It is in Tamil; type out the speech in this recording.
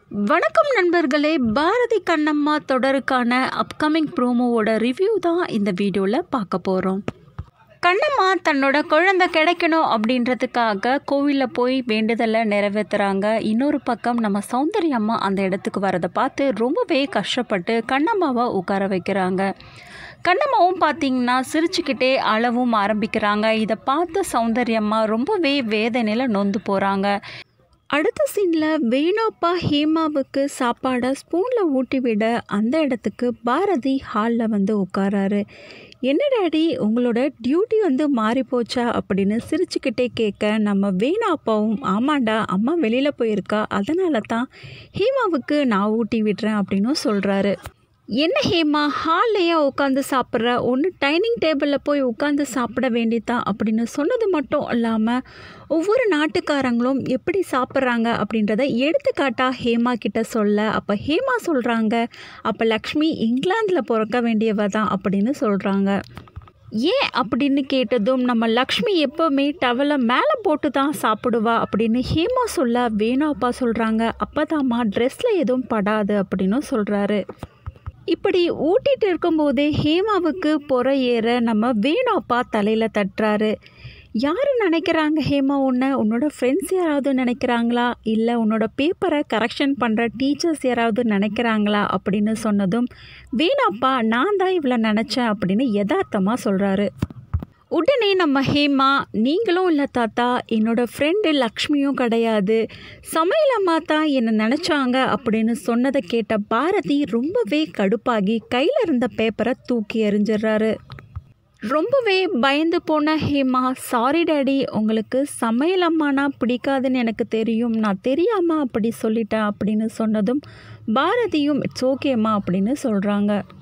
வணக்கம் நண்பர்களே பாரதி கண்ணம்மா தொடருக்கான அப்கமிங் ப்ரோமோவோட ரிவ்யூ தான் இந்த வீடியோவில் பார்க்க போகிறோம் கண்ணம்மா தன்னோட குழந்தை கிடைக்கணும் அப்படின்றதுக்காக கோவிலில் போய் வேண்டுதலை நிறைவேற்றுறாங்க இன்னொரு பக்கம் நம்ம சௌந்தரியம்மா அந்த இடத்துக்கு வரதை பார்த்து ரொம்பவே கஷ்டப்பட்டு கண்ணம்மாவை உட்கார வைக்கிறாங்க கண்ணம்மாவும் பார்த்தீங்கன்னா சிரிச்சுக்கிட்டே அளவும் ஆரம்பிக்கிறாங்க இதை பார்த்து சௌந்தரியம்மா ரொம்பவே வேதனையில் நொந்து போகிறாங்க அடுத்த சீனில் வேணாப்பா ஹேமாவுக்கு சாப்பாடை ஸ்பூனில் ஊட்டி விட அந்த இடத்துக்கு பாரதி ஹாலில் வந்து உட்காராரு என்ன டாடி உங்களோட டியூட்டி வந்து மாறி போச்சா அப்படின்னு சிரிச்சுக்கிட்டே கேட்க நம்ம வேணாப்பாவும் ஆமாண்டா அம்மா வெளியில் போயிருக்கா அதனால தான் ஹேமாவுக்கு நான் ஊட்டி விடுறேன் அப்படின்னும் சொல்கிறாரு என்ன ஹேமா ஹால்லையே உட்காந்து சாப்பிட்ற ஒன்று டைனிங் டேபிளில் போய் உட்காந்து சாப்பிட வேண்டியதான் அப்படின்னு சொன்னது மட்டும் இல்லாமல் ஒவ்வொரு நாட்டுக்காரங்களும் எப்படி சாப்பிட்றாங்க அப்படின்றத எடுத்துக்காட்டா ஹேமா கிட்ட சொல்ல அப்போ ஹேமா சொல்கிறாங்க அப்போ லக்ஷ்மி இங்கிலாந்தில் பிறக்க வேண்டியவ தான் அப்படின்னு சொல்கிறாங்க ஏன் அப்படின்னு கேட்டதும் நம்ம லக்ஷ்மி எப்போவுமே டவலை மேலே போட்டு தான் சாப்பிடுவா அப்படின்னு ஹேமா சொல்ல வேணாப்பா சொல்கிறாங்க அப்போதாம்மா ட்ரெஸ்ஸில் எதுவும் படாது அப்படின்னு சொல்கிறாரு இப்படி ஊட்டிட்டு இருக்கும்போதே ஹேமாவுக்கு பொற ஏற நம்ம வேணாப்பா தலையில் தட்டுறாரு யார் நினைக்கிறாங்க ஹேமா உன்னை உன்னோட ஃப்ரெண்ட்ஸ் யாராவது நினைக்கிறாங்களா இல்லை உன்னோட பேப்பரை கரெக்ஷன் பண்ணுற டீச்சர்ஸ் யாராவது நினைக்கிறாங்களா அப்படின்னு சொன்னதும் வேணாப்பா நான் தான் இவ்வளோ நினச்சேன் அப்படின்னு யதார்த்தமாக சொல்கிறாரு உடனே நம்ம ஹேமா நீங்களும் இல்லை தாத்தா என்னோட ஃப்ரெண்டு லக்ஷ்மியும் கிடையாது சமையல் அம்மா தான் என்னை நினச்சாங்க அப்படின்னு சொன்னதை கேட்ட பாரதி ரொம்பவே கடுப்பாகி கையில் இருந்த பேப்பரை தூக்கி எறிஞ்சிடுறாரு ரொம்பவே பயந்து போன ஹேமா சாரி டேடி உங்களுக்கு சமையல் அம்மானா பிடிக்காதுன்னு எனக்கு தெரியும் நான் தெரியாமல் அப்படி சொல்லிட்டேன் அப்படின்னு சொன்னதும் பாரதியும் இட்ஸ் ஓகேம்மா அப்படின்னு சொல்கிறாங்க